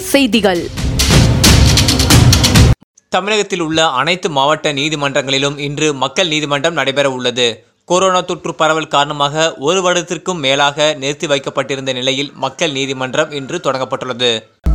செய்திகள் தமிழகத்தில் உள்ள அனைத்து மாவட்ட நீதிமன்றங்களிலும் இன்று மக்கள் நீதிமன்றம் நடைபெற உள்ளது கொரோனா தொற்று பரவல் காரணமாக ஒரு வருடத்திற்கும் மேலாக நிறுத்தி வைக்கப்பட்டிருந்த நிலையில் மக்கள் நீதிமன்றம் இன்று தொடங்கப்பட்டுள்ளது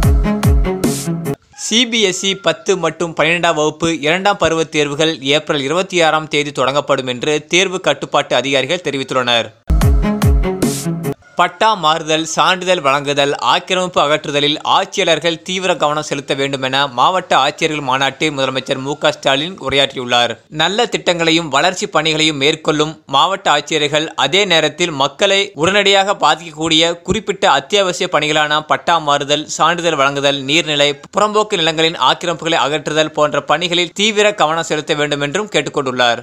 சிபிஎஸ்இ பத்து மற்றும் பன்னிரெண்டாம் வகுப்பு இரண்டாம் பருவத் தேர்வுகள் ஏப்ரல் இருபத்தி ஆறாம் தேதி தொடங்கப்படும் என்று தேர்வு கட்டுப்பாட்டு அதிகாரிகள் தெரிவித்துள்ளனர் பட்டா மாறுதல் சான்றிதழ் வழங்குதல் ஆக்கிரமிப்பு அகற்றுதலில் ஆட்சியாளர்கள் தீவிர கவனம் செலுத்த வேண்டும் என மாவட்ட ஆட்சியர்கள் மாநாட்டில் முதலமைச்சர் மு க ஸ்டாலின் உரையாற்றியுள்ளார் நல்ல திட்டங்களையும் வளர்ச்சி பணிகளையும் மேற்கொள்ளும் மாவட்ட ஆட்சியர்கள் அதே நேரத்தில் மக்களை உடனடியாக பாதிக்கக்கூடிய குறிப்பிட்ட அத்தியாவசிய பணிகளான பட்டா மாறுதல் சான்றிதழ் வழங்குதல் நீர்நிலை புறம்போக்கு நிலங்களின் ஆக்கிரமிப்புகளை அகற்றுதல் போன்ற பணிகளில் தீவிர கவனம் செலுத்த வேண்டும் என்றும் கேட்டுக்கொண்டுள்ளார்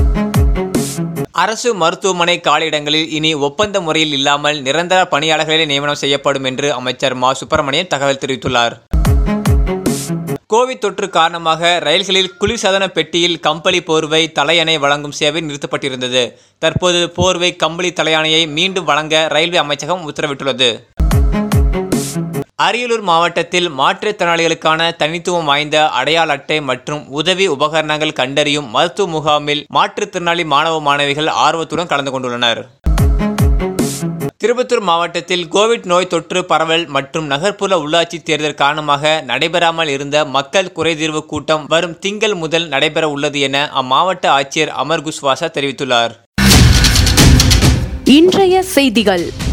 அரசு மருத்துவமனை காலியிடங்களில் இனி ஒப்பந்த முறையில் இல்லாமல் நிரந்தர பணியாளர்களே நியமனம் செய்யப்படும் என்று அமைச்சர் மா சுப்பிரமணியன் தகவல் தெரிவித்துள்ளார் கோவிட் தொற்று காரணமாக ரயில்களில் குளிர்சாதன பெட்டியில் கம்பளி போர்வை தலையணை வழங்கும் சேவை நிறுத்தப்பட்டிருந்தது தற்போது போர்வை கம்பளி தலையணையை மீண்டும் வழங்க ரயில்வே அமைச்சகம் உத்தரவிட்டுள்ளது அரியலூர் மாவட்டத்தில் மாற்றுத்திறனாளிகளுக்கான தனித்துவம் வாய்ந்த அடையாள அட்டை மற்றும் உதவி உபகரணங்கள் கண்டறியும் மருத்துவ முகாமில் மாற்றுத்திறனாளி மாணவ மாணவிகள் ஆர்வத்துடன் கலந்து கொண்டுள்ளனர் திருப்பத்தூர் மாவட்டத்தில் கோவிட் நோய் தொற்று பரவல் மற்றும் நகர்ப்புற உள்ளாட்சி தேர்தல் காரணமாக நடைபெறாமல் இருந்த மக்கள் குறைதீர்வு கூட்டம் வரும் திங்கள் முதல் நடைபெற உள்ளது என அம்மாவட்ட ஆட்சியர் அமர் குஸ்வாசா தெரிவித்துள்ளார் இன்றைய செய்திகள்